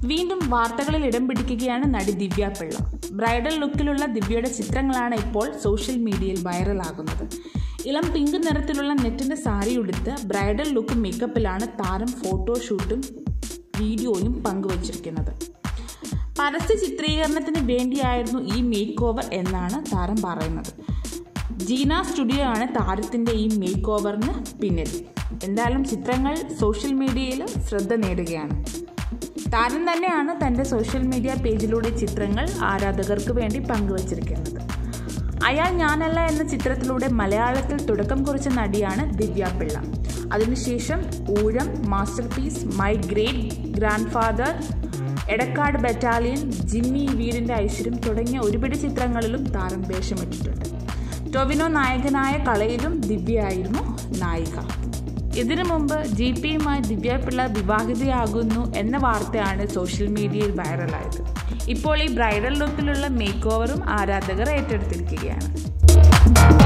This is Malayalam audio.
വീണ്ടും വാർത്തകളിൽ ഇടം പിടിക്കുകയാണ് നടി ദിവ്യ പിള്ള ബ്രൈഡൽ ലുക്കിലുള്ള ദിവ്യയുടെ ചിത്രങ്ങളാണ് ഇപ്പോൾ സോഷ്യൽ മീഡിയയിൽ വൈറലാകുന്നത് ഇളം പിങ്ക് നിറത്തിലുള്ള നെറ്റിന്റെ സാരി ഉടുത്ത് ബ്രൈഡൽ ലുക്ക് മേക്കപ്പിലാണ് താരം ഫോട്ടോഷൂട്ടും വീഡിയോയും പങ്കുവച്ചിരിക്കുന്നത് പരസ്യ ചിത്രീകരണത്തിന് വേണ്ടിയായിരുന്നു ഈ മേക്ക് ഓവർ എന്നാണ് താരം പറയുന്നത് ജീന സ്റ്റുഡിയോ ആണ് താരത്തിൻ്റെ ഈ മേക്ക് ഓവറിന് പിന്നിൽ എന്തായാലും ചിത്രങ്ങൾ സോഷ്യൽ മീഡിയയിൽ ശ്രദ്ധ നേടുകയാണ് താരം തന്നെയാണ് തൻ്റെ സോഷ്യൽ മീഡിയ പേജിലൂടെ ചിത്രങ്ങൾ ആരാധകർക്ക് വേണ്ടി പങ്കുവച്ചിരിക്കുന്നത് അയാൾ ഞാനല്ല എന്ന ചിത്രത്തിലൂടെ മലയാളത്തിൽ തുടക്കം കുറിച്ച നടിയാണ് ദിവ്യ പിള്ള അതിനുശേഷം Oozham masterpiece my great grandfather Edakkad battalion Jimmy വീടിൻ്റെ ഐശ്വര്യം തുടങ്ങിയ ഒരുപിടി ചിത്രങ്ങളിലും താരം വേഷമിട്ടിട്ടുണ്ട് ടൊവിനോ നായകനായ കളയിലും ദിവ്യയായിരുന്നു നായിക ഇതിനു മുമ്പ് ജി പിയുമായി ദിവ്യപിള്ള വിവാഹിതയാകുന്നു എന്ന വാർത്തയാണ് സോഷ്യൽ മീഡിയയിൽ വൈറലായത് ഇപ്പോൾ ഈ ബ്രൈഡൽ ലുക്കിലുള്ള മേക്ക് ഓവറും ആരാധകർ ഏറ്റെടുത്തിരിക്കുകയാണ്